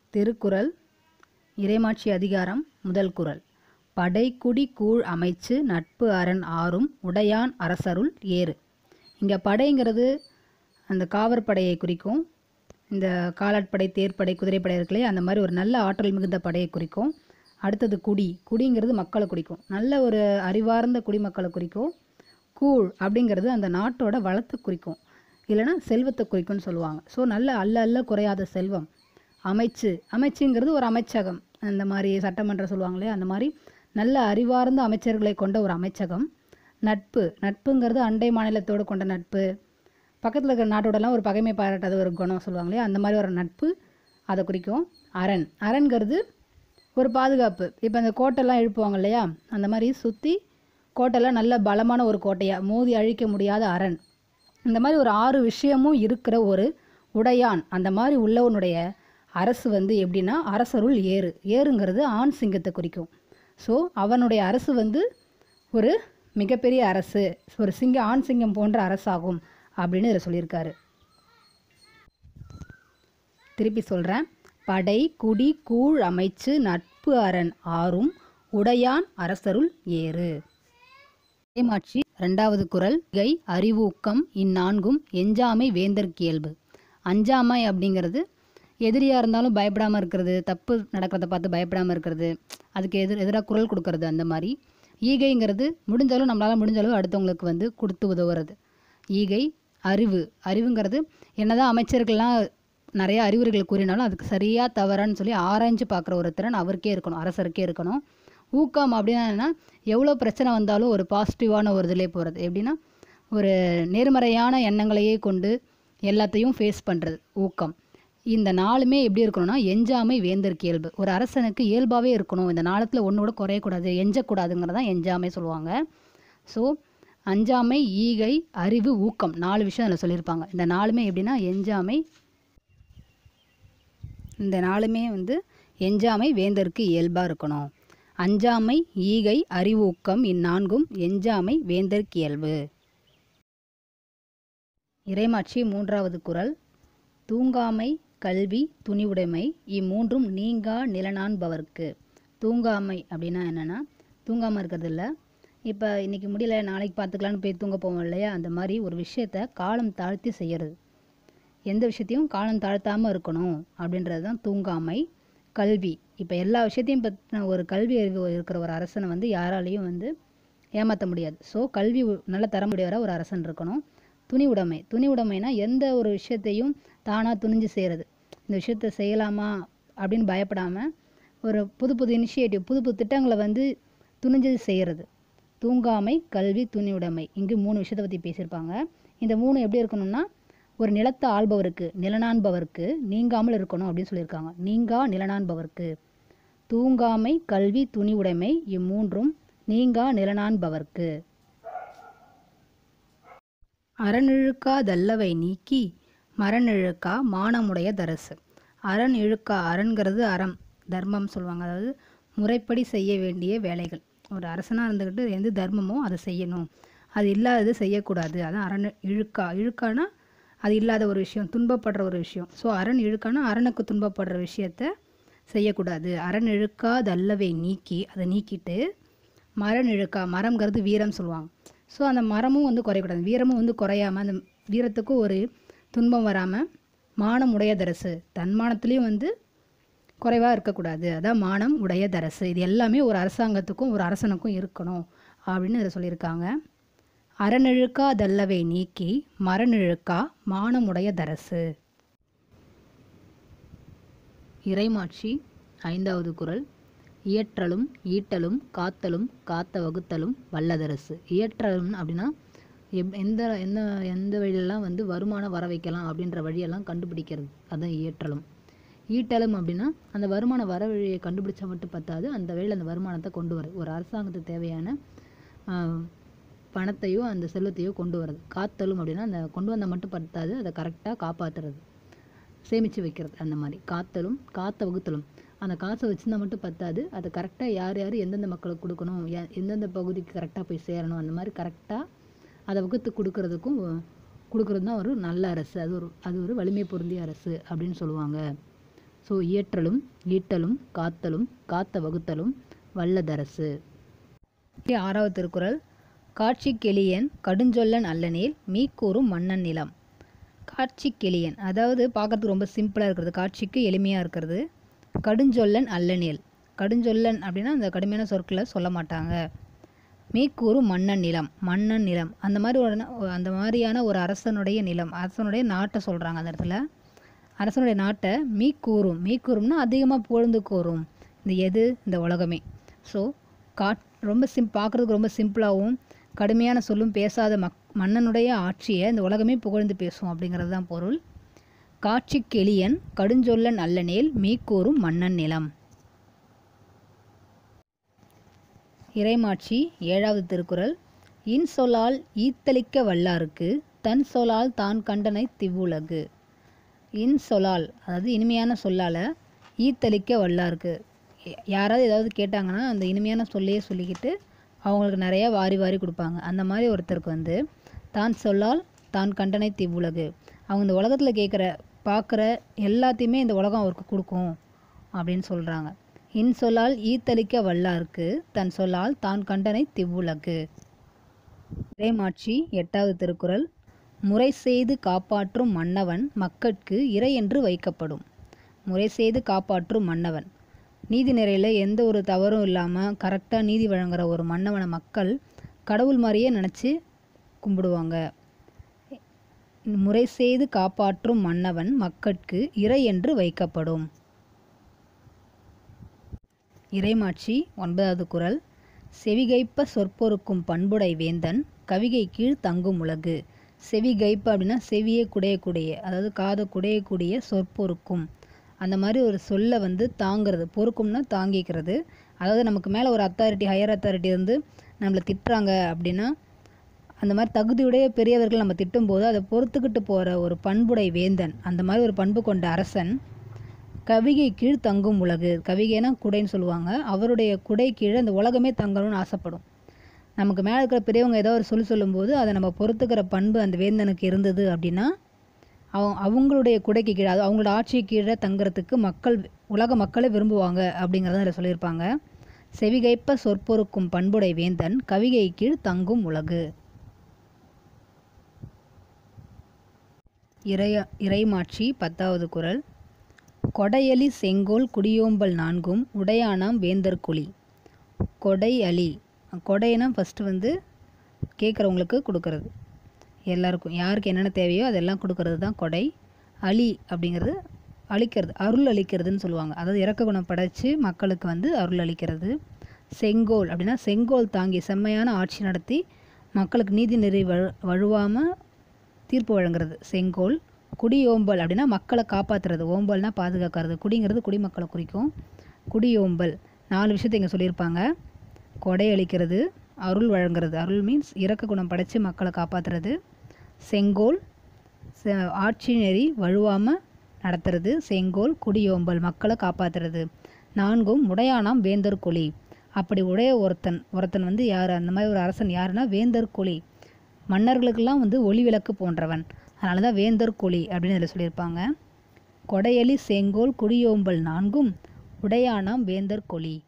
திருக்குறள் இறைமாட்சி அதிகாரம் முதல் குறள் படைக்குடி கூழ் அமைச்சு நட்பு அரண் ஆறும் உடையான் அரசருள் ஏறு இங்கே படைங்கிறது அந்த காவற்படையை குறிக்கும் இந்த காலாட்படை தேர்ப்படை குதிரைப்படை இருக்குல்லையே அந்த மாதிரி ஒரு நல்ல ஆற்றல் மிகுந்த படையை குறிக்கும் அடுத்தது குடி குடிங்கிறது மக்களை குறிக்கும் நல்ல ஒரு அறிவார்ந்த குடிமக்களை குறிக்கும் கூழ் அப்படிங்கிறது அந்த நாட்டோட வளத்தை குறிக்கும் இல்லைன்னா செல்வத்தை குறிக்கும்னு சொல்லுவாங்க ஸோ நல்ல அல்ல அல்ல குறையாத செல்வம் அமைச்சு அமைச்சுங்கிறது ஒரு அமைச்சகம் அந்த மாதிரி சட்டமன்றம் சொல்லுவாங்களே அந்த மாதிரி நல்ல அறிவார்ந்த அமைச்சர்களை கொண்ட ஒரு அமைச்சகம் நட்பு நட்புங்கிறது அண்டை மாநிலத்தோடு கொண்ட நட்பு பக்கத்தில் இருக்கிற நாட்டோடலாம் ஒரு பகைமை பாராட்டாத ஒரு குணம் சொல்லுவாங்களே அந்த மாதிரி ஒரு நட்பு அதை குறிக்கும் அரண் அரண்கிறது ஒரு பாதுகாப்பு இப்போ அந்த கோட்டைலாம் எழுப்புவாங்க இல்லையா அந்த மாதிரி சுற்றி கோட்டைலாம் நல்ல பலமான ஒரு கோட்டையாக மோதி அழிக்க முடியாத அரண் இந்த மாதிரி ஒரு ஆறு விஷயமும் இருக்கிற ஒரு உடையான் அந்த மாதிரி உள்ளவனுடைய அரசு வந்து எப்படின்னா அரசருள் ஏறு ஏறுங்கிறது ஆண் சிங்கத்தை குறிக்கும் ஸோ அவனுடைய அரசு வந்து ஒரு மிகப்பெரிய அரசு ஒரு சிங்க ஆண் சிங்கம் போன்ற அரசாகும் அப்படின்னு இதில் சொல்லியிருக்காரு திருப்பி சொல்கிறேன் படை குடி கூழ் அமைச்சு நட்பு அரண் ஆறும் உடையான் அரசருள் ஏறு ஏமாட்சி ரெண்டாவது குறள் கை அறிவூக்கம் இந்நான்கும் எஞ்சாமை வேந்தற்கு இயல்பு அஞ்சாமை அப்படிங்கிறது எதிரியாக இருந்தாலும் பயப்படாமல் இருக்கிறது தப்பு நடக்கிறத பார்த்து பயப்படாமல் இருக்கிறது அதுக்கு எதிர் எதிராக குரல் கொடுக்கறது அந்த மாதிரி ஈகைங்கிறது முடிஞ்சாலும் நம்மளால் முடிஞ்சாலும் அடுத்தவங்களுக்கு வந்து கொடுத்து உதவுறது ஈகை அறிவு அறிவுங்கிறது என்னதான் அமைச்சர்கள்லாம் நிறைய அறிவுரைகள் கூறினாலும் அதுக்கு சரியாக தவறான்னு சொல்லி ஆராய்ஞ்சு பார்க்குற ஒரு திறன் அவருக்கே இருக்கணும் அரசருக்கே இருக்கணும் ஊக்கம் அப்படின்னா என்னன்னா எவ்வளோ பிரச்சனை வந்தாலும் ஒரு பாசிட்டிவான ஒரு இதிலே போகிறது எப்படின்னா ஒரு நேர்மறையான எண்ணங்களையே கொண்டு எல்லாத்தையும் ஃபேஸ் பண்ணுறது ஊக்கம் இந்த நாளுமே எப்படி இருக்கணும்னா எஞ்சாமை வேந்தற்கு இயல்பு ஒரு அரசனுக்கு இயல்பாகவே இருக்கணும் இந்த நாளத்தில் ஒன்று கூட குறையக்கூடாது எஞ்சக்கூடாதுங்கிறதான் எஞ்சாமை சொல்லுவாங்க ஸோ அஞ்சாமை ஈகை அறிவு ஊக்கம் நாலு விஷயம் அதில் சொல்லியிருப்பாங்க இந்த நாளுமே எப்படின்னா எஞ்சாமை இந்த நாளுமே வந்து எஞ்சாமை வேந்தருக்கு இயல்பாக இருக்கணும் அஞ்சாமை ஈகை அறிவூக்கம் இந்நான்கும் எஞ்சாமை வேந்தற்கு இயல்பு இறைமாட்சி மூன்றாவது குறள் தூங்காமை கல்வி துணிவுடைமை இம்மூன்றும் நீங்கா நிலனான்பவர்க்கு தூங்காமை அப்படின்னா என்னென்னா தூங்காமல் இருக்கிறது இல்லை இப்போ இன்றைக்கி முடியல நாளைக்கு பார்த்துக்கலான்னு போய் தூங்க போவோம் இல்லையா அந்த மாதிரி ஒரு விஷயத்த காலம் தாழ்த்தி செய்கிறது எந்த விஷயத்தையும் காலம் தாழ்த்தாமல் இருக்கணும் அப்படின்றது தான் தூங்காமை கல்வி இப்போ எல்லா விஷயத்தையும் பற்றின ஒரு கல்வி அறிவு இருக்கிற ஒரு அரசனை வந்து யாராலையும் வந்து ஏமாற்ற முடியாது ஸோ கல்வி உ- நல்ல தரமுடையவராக ஒரு அரசன் இருக்கணும் துணி உடைமை துணி உடைமைனா எந்த ஒரு விஷயத்தையும் தானாக துணிஞ்சு செய்கிறது இந்த விஷயத்த செய்யலாமா அப்படின்னு பயப்படாமல் ஒரு புது புது இனிஷியேட்டிவ் புது புது திட்டங்களை வந்து துணிஞ்சு செய்கிறது தூங்காமை கல்வி துணி உடைமை இங்கு மூணு விஷயத்தை பற்றி பேசியிருப்பாங்க இந்த மூணு எப்படி இருக்கணும்னா ஒரு நிலத்தை ஆள்பவருக்கு நிலனான்பவருக்கு நீங்காமல் இருக்கணும் அப்படின்னு சொல்லியிருக்காங்க நீங்கா நிலனான்பவர்க்கு தூங்காமை கல்வி துணி உடைமை இம்மூன்றும் நீங்கா நிலனான்பவர்க்கு அறநிழுக்காதல்லவை நீக்கி மரநிழுக்கா மானமுடைய தரசு அரண் இழுக்கா அரண்கிறது அறம் தர்மம் சொல்லுவாங்க அதாவது முறைப்படி செய்ய வேண்டிய வேலைகள் ஒரு அரசனாக இருந்துக்கிட்டு எந்த தர்மமோ அதை செய்யணும் அது இல்லாதது செய்யக்கூடாது அதான் அரண் இழுக்கா இழுக்கானா அது இல்லாத ஒரு விஷயம் துன்பப்படுற ஒரு விஷயம் ஸோ அரண் இழுக்கானா அரணுக்கு துன்பப்படுற விஷயத்த செய்யக்கூடாது அரண் இழுக்காதல்லவை நீக்கி அதை நீக்கிட்டு மரம் இழுக்கா மரம்ங்கிறது வீரம் சொல்லுவாங்க ஸோ அந்த மரமும் வந்து குறையக்கூடாது வீரமும் வந்து குறையாம அந்த வீரத்துக்கும் ஒரு துன்பம் வராமல் மானம் உடைய தரசு தன்மானத்துலேயும் வந்து குறைவாக இருக்கக்கூடாது அதான் மானம் உடைய தரசு இது எல்லாமே ஒரு அரசாங்கத்துக்கும் ஒரு அரசனுக்கும் இருக்கணும் அப்படின்னு இதில் சொல்லியிருக்காங்க அறநிழுக்காதல்லவை நீக்கி மரநிழுக்கா மானமுடைய தரசு இறைமாட்சி ஐந்தாவது குறள் இயற்றலும் ஈட்டலும் காத்தலும் காத்த வகுத்தலும் வல்லதரசு இயற்றலும் அப்படின்னா எப் எந்த எந்த எந்த வழியிலலாம் வந்து வருமானம் வர வைக்கலாம் அப்படின்ற வழியெல்லாம் கண்டுபிடிக்கிறது அதான் இயற்றலும் ஈட்டலும் அப்படின்னா அந்த வருமான வர வழியை கண்டுபிடிச்சா மட்டும் பத்தாது அந்த வழியில் அந்த வருமானத்தை கொண்டு வர ஒரு அரசாங்கத்துக்கு தேவையான ஆஹ், பணத்தையோ அந்த செல்வத்தையோ கொண்டு வரது காத்தலும் அப்படின்னா அந்த கொண்டு வந்தால் மட்டும் பத்தாது அதை கரெக்டாக காப்பாற்றுறது சேமித்து வைக்கிறது அந்த மாதிரி காத்தலும் காத்த வகுத்தலும் அந்த காசை வச்சிருந்தா மட்டும் பத்தாது அதை கரெக்டாக யார் யார் எந்தெந்த மக்களுக்கு கொடுக்கணும் எ- எந்தெந்த பகுதிக்கு கரெக்டாக போய் சேரணும் அந்த மாதிரி கரெக்டாக அதை வகுத்து கொடுக்கறதுக்கும் கொடுக்கறது தான் ஒரு நல்ல அரசு அது ஒரு அது ஒரு வலிமை பொருந்திய அரசு அப்படின்னு சொல்லுவாங்க ஸோ இயற்றலும் ஈட்டலும் காத்தலும் காத்த வகுத்தலும் வல்லதரசு ஆறாவது திருக்குறள் காட்சி கெளியன் கடுஞ்சொல்லன் அல்லனேல் மீக்கூறும் மன்னன் நிலம் காட்சி கெளியன் அதாவது பார்க்கறதுக்கு ரொம்ப சிம்பிளாக இருக்கிறது காட்சிக்கு எளிமையாக இருக்கிறது கடுஞ்சொல்லன் அல்லனேல் கடுஞ்சொல்லன் அப்படின்னா அந்த கடுமையான சொற்களை சொல்ல மாட்டாங்க மீக்கூறும் மன்னன் நிலம் மன்னன் நிலம் அந்த மாதிரி ஒரு அந்த மாதிரியான ஒரு அரசனுடைய நிலம் அரசனுடைய நாட்டை சொல்கிறாங்க அந்த இடத்துல அரசனுடைய நாட்டை மீக்கூறும் மீக்கூறும்னா அதிகமாக புகழ்ந்து கூறும் இந்த எது இந்த உலகமே ஸோ காட் ரொம்ப சிம் பார்க்குறதுக்கு ரொம்ப சிம்பிளாகவும் கடுமையான சொல்லும் பேசாத மக் மன்னனுடைய ஆட்சியை இந்த உலகமே புகழ்ந்து பேசும் அப்படிங்கிறது தான் பொருள் காட்சி கெளியன் கடுஞ்சொல்லன் அல்லனேல் மீக்கூறும் மன்னன் நிலம் இறைமாட்சி ஏழாவது திருக்குறள் இன் சொல்லால் ஈத்தளிக்க வல்லாருக்கு தன் சொல்லால் தான் கண்டனை திவ்வுலகு இன் சொல்லால் அதாவது இனிமையான சொல்லால் ஈத்தளிக்க வல்லாருக்கு ய- யாராவது ஏதாவது கேட்டாங்கன்னா அந்த இனிமையான சொல்லையே சொல்லிக்கிட்டு அவங்களுக்கு நிறைய வாரி வாரி கொடுப்பாங்க அந்த மாதிரி ஒருத்தருக்கு வந்து தான் சொல்லால் தான் கண்டனை திவ்வுலகு அவங்க இந்த உலகத்தில் கேட்குற பார்க்குற எல்லாத்தையுமே இந்த உலகம் அவருக்கு கொடுக்கும் அப்படின்னு சொல்கிறாங்க இன் சொல்லால் ஈத்தளிக்க வல்லாருக்கு தன் சொல்லால் தான் கண்டனை திவ்வுலகு இறைமாட்சி எட்டாவது திருக்குறள் முறை செய்து காப்பாற்றும் மன்னவன் மக்கட்கு இறை என்று வைக்கப்படும் முறை செய்து காப்பாற்றும் மன்னவன் நீதி நிறையில் எந்த ஒரு தவறும் இல்லாமல் கரெக்டாக நீதி வழங்குற ஒரு மன்னவனை மக்கள் கடவுள் மாதிரியே நினச்சி கும்பிடுவாங்க முறை செய்து காப்பாற்றும் மன்னவன் மக்கட்கு இறை என்று வைக்கப்படும் இறைமாட்சி ஒன்பதாவது குறள் செவிகைப்ப சொற்பொருக்கும் பண்புடை வேந்தன் கவிகை கீழ் தங்கும் உலகு செவிகைப்ப அப்படின்னா செவியே குடையக்கூடிய அதாவது காதை குடையக்கூடிய சொற்பொருக்கும் அந்த மாதிரி ஒரு சொல்லை வந்து தாங்கிறது பொறுக்கும்னா தாங்கிக்கிறது அதாவது நமக்கு மேலே ஒரு அத்தாரிட்டி ஹையர் அத்தாரிட்டி இருந்து நம்மளை திட்டுறாங்க அப்படின்னா அந்த மாதிரி தகுதியுடைய பெரியவர்கள் நம்ம திட்டும்போது அதை பொறுத்துக்கிட்டு போகிற ஒரு பண்புடை வேந்தன் அந்த மாதிரி ஒரு பண்பு கொண்ட அரசன் கவிகை கீழ் தங்கும் உலகு கவிகைனா குடைன்னு சொல்லுவாங்க அவருடைய குடை கீழே அந்த உலகமே தங்கணும்னு ஆசைப்படும் நமக்கு மேலே இருக்கிற பெரியவங்க ஏதோ ஒரு சொல் சொல்லும்போது அதை நம்ம பொறுத்துக்கிற பண்பு அந்த வேந்தனுக்கு இருந்தது அப்படின்னா அவங்க அவங்களுடைய குடைக்கு கீழே அது அவங்களோட ஆட்சி கீழே தங்குறதுக்கு மக்கள் உலக மக்களே விரும்புவாங்க அப்படிங்கிறத அதில் சொல்லியிருப்பாங்க செவிகைப்ப சொற்பொருக்கும் பண்புடை வேந்தன் கவிகை கீழ் தங்கும் உலகு இறைய இறைமாட்சி பத்தாவது குறள் கொடையலி செங்கோல் குடியோம்பல் நான்கும் உடையானாம் வேந்தர் குழி கொடை அலி கொடைனா ஃபஸ்ட்டு வந்து கேட்குறவங்களுக்கு கொடுக்கறது எல்லாருக்கும் யாருக்கு என்னென்ன தேவையோ அதெல்லாம் கொடுக்கறது தான் கொடை அலி அப்படிங்கிறது அளிக்கிறது அருள் அளிக்கிறதுன்னு சொல்லுவாங்க அதாவது இறக்க குணம் படைச்சு மக்களுக்கு வந்து அருள் அளிக்கிறது செங்கோல் அப்படின்னா செங்கோல் தாங்கி செம்மையான ஆட்சி நடத்தி மக்களுக்கு நீதி நெறி வழு வழுவாமல் தீர்ப்பு வழங்குறது செங்கோல் குடி ஓம்பல் அப்படின்னா மக்களை காப்பாற்றுறது ஓம்பல்னா பாதுகாக்கிறது குடிங்கிறது குடிமக்களை குறிக்கும் குடி ஓம்பல் நாலு விஷயத்தை இங்கே சொல்லியிருப்பாங்க கொடை அளிக்கிறது அருள் வழங்குறது அருள் மீன்ஸ் இரக்க குணம் படைச்சு மக்களை காப்பாற்றுறது செங்கோல் செ- ஆட்சி நெறி வழுவாமல் நடத்துறது செங்கோல் குடியோம்பல் மக்களை காப்பாற்றுறது நான்கும் உடையானாம் வேந்தர் குழி அப்படி உடைய ஒருத்தன் ஒருத்தன் வந்து யார் அந்த மாதிரி ஒரு அரசன் யாருன்னா வேந்தர் குழி மன்னர்களுக்கெல்லாம் வந்து ஒளி விளக்கு போன்றவன் அதனால தான் வேந்தர் குழி அப்படின்னு இதில் சொல்லியிருப்பாங்க கொடையலி செங்கோல் குடியோம்பல் நான்கும் உடையானாம் வேந்தர் கொழி